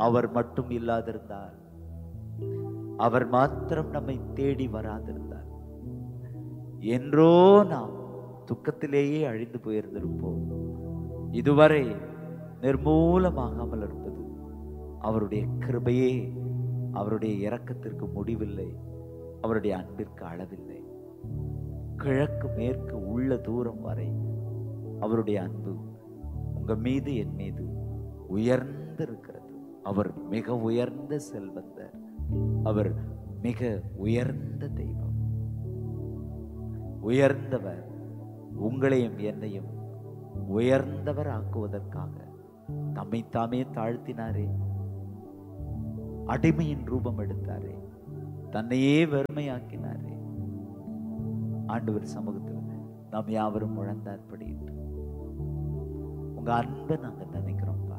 அவர் மட்டும் இல்லாதிருந்தால் அவர் மாத்திரம் நம்மை தேடி வராதிருந்தால் என்றோ நாம் துக்கத்திலேயே அழிந்து போயிருந்திருப்போம் இதுவரை நிர்மூலமாகாமல் இருப்பது அவருடைய கிருபையே அவருடைய இரக்கத்திற்கு முடிவில்லை அவருடைய அன்பிற்கு அளவில்லை கிழக்கு மேற்கு உள்ள தூரம் வரை அவருடைய அன்பு உங்க மீது என் மீது உயர்ந்திருக்கிறது அவர் மிக உயர்ந்த செல்வந்தர் அவர் மிக உயர்ந்த தெய்வம் உயர்ந்தவர் உங்களையும் என்னையும் உயர்ந்தவர் ஆக்குவதற்காக தம்மை தாமே தாழ்த்தினாரே அடிமையின் ரூபம் எடுத்தாரே தன்னையே வெறுமையாக்கினாரே ஆண்டவர் சமூகத்தில் நாம் யாவரும் முழந்தாற்படிட்டு உங்க அன்பை நாங்க நினைக்கிறோம்